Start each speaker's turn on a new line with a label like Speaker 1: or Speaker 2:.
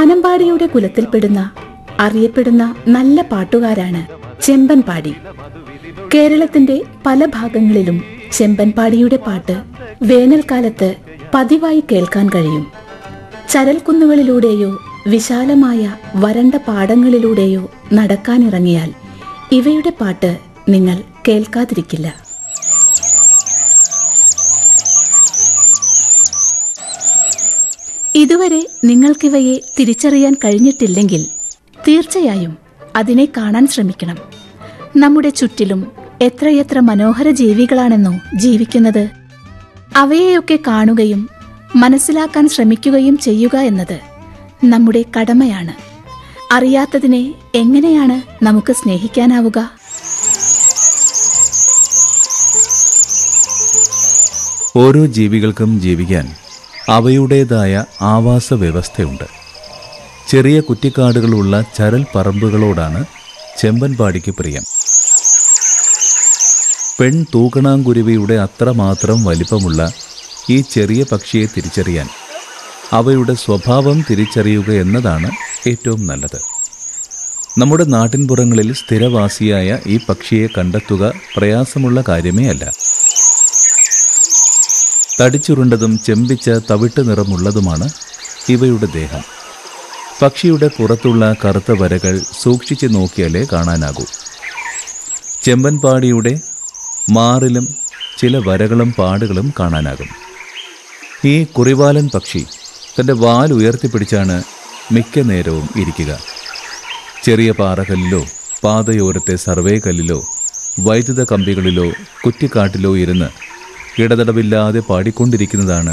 Speaker 1: വാനമ്പാടിയുടെ കുലത്തിൽപ്പെടുന്ന അറിയപ്പെടുന്ന നല്ല പാട്ടുകാരാണ് ചെമ്പൻപാടി കേരളത്തിന്റെ പല ഭാഗങ്ങളിലും ചെമ്പൻപാടിയുടെ പാട്ട് വേനൽക്കാലത്ത് പതിവായി കേൾക്കാൻ കഴിയും ചരൽക്കുന്നുകളിലൂടെയോ വിശാലമായ വരണ്ട പാടങ്ങളിലൂടെയോ നടക്കാനിറങ്ങിയാൽ ഇവയുടെ പാട്ട് നിങ്ങൾ കേൾക്കാതിരിക്കില്ല ഇതുവരെ നിങ്ങൾക്കിവയെ തിരിച്ചറിയാൻ കഴിഞ്ഞിട്ടില്ലെങ്കിൽ തീർച്ചയായും അതിനെ കാണാൻ ശ്രമിക്കണം നമ്മുടെ ചുറ്റിലും എത്രയെത്ര മനോഹര ജീവികളാണെന്നോ ജീവിക്കുന്നത് അവയെയൊക്കെ കാണുകയും മനസ്സിലാക്കാൻ ശ്രമിക്കുകയും ചെയ്യുക എന്നത് നമ്മുടെ കടമയാണ് അറിയാത്തതിനെ എങ്ങനെയാണ് നമുക്ക് സ്നേഹിക്കാനാവുക
Speaker 2: ഓരോ ജീവികൾക്കും ജീവിക്കാൻ അവയുടേതായ ആവാസ വ്യവസ്ഥയുണ്ട് ചെറിയ കുറ്റിക്കാടുകളുള്ള ചരൽ പറമ്പുകളോടാണ് ചെമ്പൻപാടിക്ക് പ്രിയം പെൺ തൂക്കണാങ്കുരുവിയുടെ അത്രമാത്രം വലിപ്പമുള്ള ഈ ചെറിയ പക്ഷിയെ തിരിച്ചറിയാൻ അവയുടെ സ്വഭാവം തിരിച്ചറിയുക എന്നതാണ് ഏറ്റവും നല്ലത് നമ്മുടെ നാട്ടിൻപുറങ്ങളിൽ സ്ഥിരവാസിയായ ഈ പക്ഷിയെ കണ്ടെത്തുക പ്രയാസമുള്ള കാര്യമേ അല്ല തടിച്ചുരുണ്ടതും ചെമ്പിച്ച തവിട്ട് നിറമുള്ളതുമാണ് ഇവയുടെ ദേഹം പക്ഷിയുടെ പുറത്തുള്ള കറുത്ത വരകൾ സൂക്ഷിച്ചു നോക്കിയാലേ കാണാനാകൂ ചെമ്പൻപാടിയുടെ മാറിലും ചില വരകളും പാടുകളും കാണാനാകും ഈ കുറിവാലൻ പക്ഷി തൻ്റെ വാൽ ഉയർത്തിപ്പിടിച്ചാണ് മിക്ക നേരവും ഇരിക്കുക ചെറിയ പാറകല്ലിലോ പാതയോരത്തെ സർവേ കല്ലിലോ വൈദ്യുത കമ്പികളിലോ കുറ്റിക്കാട്ടിലോ ഇരുന്ന് ഇടതടവില്ലാതെ പാടിക്കൊണ്ടിരിക്കുന്നതാണ്